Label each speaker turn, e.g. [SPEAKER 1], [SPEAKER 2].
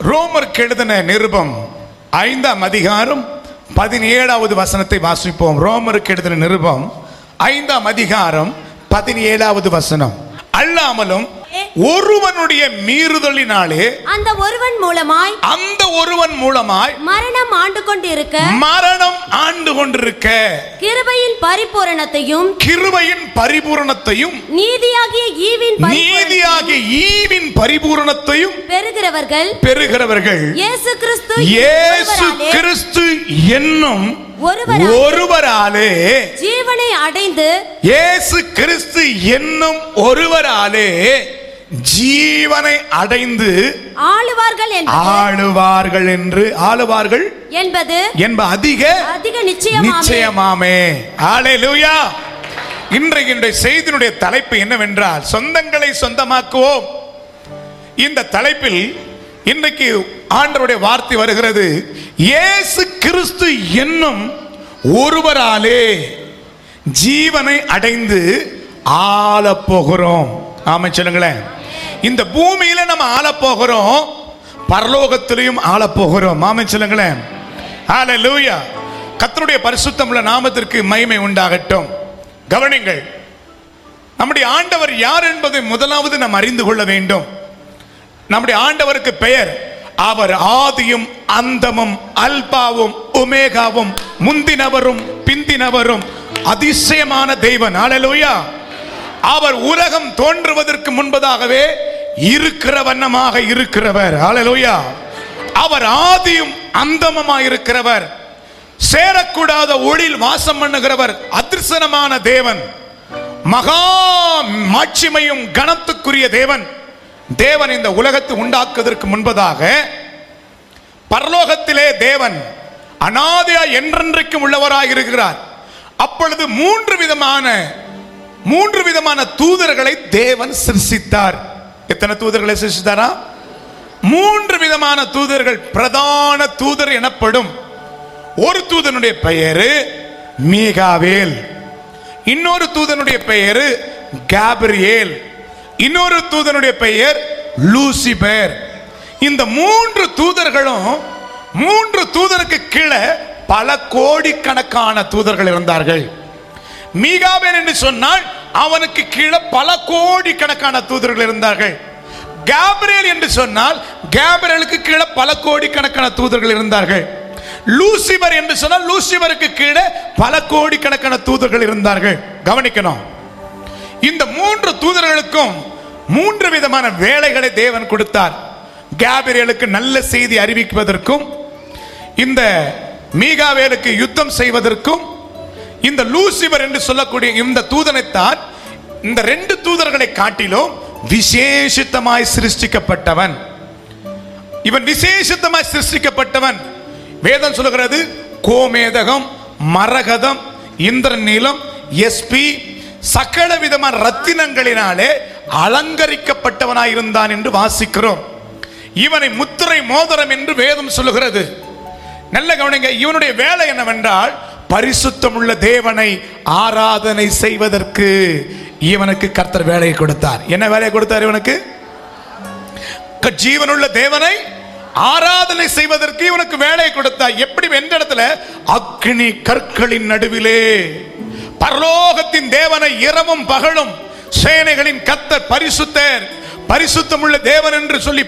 [SPEAKER 1] ரோமருக்கு எழுதின நிருபம் ஐந்தாம் அதிகாரம் பதினேழாவது வசனத்தை வாசிப்போம் ரோமருக்கு எழுதின நிருபம் ஐந்தாம் அதிகாரம் பதினேழாவது வசனம் அல்லாமலும் ஒருவனுடைய மீறுதலினாலே
[SPEAKER 2] அந்த ஒருவன் மூலமாய்
[SPEAKER 1] அந்த ஒருவன் மூலமாய்
[SPEAKER 2] மரணம் ஆண்டு கொண்டிருக்க
[SPEAKER 1] மரணம் ஆண்டு கொண்டிருக்க
[SPEAKER 2] கிருபையின் பரிபூரணத்தையும்
[SPEAKER 1] கிருபையின் பரிபூரணத்தையும்
[SPEAKER 2] நீதியாகிய ஈவின் பரிபூரணத்தையும்
[SPEAKER 1] நீதியாகிய ஈவின் பரிபூரணத்தையும்
[SPEAKER 2] பெறுகிறவர்கள்
[SPEAKER 1] பெறுகிறவர்கள்
[SPEAKER 2] இயேசு கிறிஸ்து
[SPEAKER 1] இயேசு
[SPEAKER 2] ஒருவராலே
[SPEAKER 1] கிறிஸ்து என்னும்
[SPEAKER 2] ஒருவராலே
[SPEAKER 1] ஒருவராலே
[SPEAKER 2] ஜீவனை அடைந்து
[SPEAKER 1] இயேசு கிறிஸ்து என்னும் ஒருவராலே ஜீவனை அடைந்து
[SPEAKER 2] ஆளுவார்கள் என்பது
[SPEAKER 1] ஆளுவார்கள் என்று ஆளுவார்கள்
[SPEAKER 2] என்பது
[SPEAKER 1] என்ப அதிக
[SPEAKER 2] அதிக நிச்சயமாமே
[SPEAKER 1] நிச்சயமாமே ஹalleluya இன்றைய இன்றைய செய்தியினுடைய தலைப்பு என்னவென்றால் சொந்தங்களை சொந்தமாக்குவோம் இந்த தலைப்பில் இன்றைக்கு ஆண்டவருடைய வார்த்தை வருகிறது இயேசு கிறிஸ்து என்னும் ஒருவராலே ஜீவனை அடைந்து ஆளப் போகிறோம் ஆமா சொல்லுங்களேன் இந்த பூமியில நம்ம ஆளப் போகிறோம் பரலோகத்திலையும் ஆளப் போகிறோம் ஆமா சொல்லுங்களேன் ஹalleluya கர்த்தருடைய பரிசுத்தமுள்ள நாமத்திற்கு மகிமை உண்டாகட்டும் கவனிங்கள் நம்முடைய ஆண்டவர் யார் என்பதை முதலாவது நாம் அறிந்து கொள்ள வேண்டும் நம்முடைய ஆண்டவருக்கு பெயர் அவர் ஆதியும் அந்தமும் அல்பாவும் உமேகாவும் முந்தினவரும் பிந்தினவரும் அதிசயமான தெய்வன் ஹalleluya அவர் உலகம் தோன்றுவதற்கு முன்பதாகவே இருக்கிற வண்ணமாக இருக்கிறவர் ஹalleluya அவர் ஆதியும் அந்தமுமாய் இருக்கிறவர் சேரக்கூடாத ஒளியில் வாசம் பண்ணுகிறவர் அதிர்சனமான தேவன் மகா மாட்சிமையும் கனத்துக்குரிய தேவன் தேவன் இந்த உலகத்தை உண்டாக்குவதற்கு முன்பதாக பரலோகத்திலே தேவன் அனாதையா என்றென்றைக்கும் உள்ளவராக இருக்கிறார் அப்பொழுது மூன்று விதமான மூன்று விதமான தூதர்களை தேவன் சிருஷ்டித்தார் எத்தனை தூதர்களை சிருஷ்டித்தாரா மூன்று விதமான தூதர்கள் பிரதான தூதர் எனப்படும் ஒரு தூதனுடைய பெயரு மீகாவேல் இன்னொரு தூதனுடைய பெயர் கேப்ரியேல் இன்னொரு தூதனுடைய பெயர் லூசிபேர் இந்த மூன்று தூதர்களும் மூன்று தூதருக்கு கீழே பல கோடிக்கணக்கான தூதர்கள் இருந்தார்கள் மீகாவேல் என்று சொன்னால் அவனுக்கு கீழே பல கோடிக்கணக்கான தூதர்கள் இருந்தார்கள் கேப்ரியேல் என்று சொன்னால் கேப்ரியலுக்கு கீழே பல கோடிக்கணக்கான தூதர்கள் இருந்தார்கள் லூசிபர் என்று சொன்னால் லூசிபருக்கு கீழே பல கோடிக்கணக்கான தூதர்கள் இருந்தார்கள் கவனிக்கணும் இந்த மூன்று தூதர்களுக்கும் மூன்று விதமான வேலைகளை தேவன் கொடுத்தார் கேபிரியலுக்கு நல்ல செய்தி அறிவிப்பதற்கும் இந்த மீகாவேலுக்கு யுத்தம் செய்வதற்கும் இந்த லூசிபர் என்று சொல்லக்கூடிய இந்த தூதனைத்தான் இந்த ரெண்டு தூதர்களை காட்டிலும் விசேஷித்தமாய் சிருஷ்டிக்கப்பட்டவன் இவன் விசேஷித்தமாய் சிருஷ்டிக்கப்பட்டவன் வேதம் சொல்லுகிறது கோமேதகம் மரகதம் இந்திரநீலம் எஸ்பி சகல விதமான ரத்தினங்களினாலே அலங்கரிக்கப்பட்டவனாய் இருந்தான் என்று வாசிக்கிறோம் இவனை முத்திரை மோதிரம் என்று வேதம் சொல்லுகிறது நல்ல கவனிங்க இவனுடைய வேலை என்னவென்றால் பரிசுத்தமுள்ள தேவனை ஆராதனை செய்வதற்கு இவனுக்கு கர்த்தர் வேலையை கொடுத்தார் என்ன வேலையை கொடுத்தார் இவனுக்கு க- ஜீவனுள்ள தேவனை ஆராதனை செய்வதற்கு இவனுக்கு வேலை கொடுத்தார் எப்படி எந்த இடத்துல அக்னி கற்களின் நடுவிலே பரலோகத்தின் தேவனை இரவும் பகலும் சேனைகளின் கத்தர் பரிசுத்தர் பரிசுத்தமுள்ள தேவன் என்று சொல்லி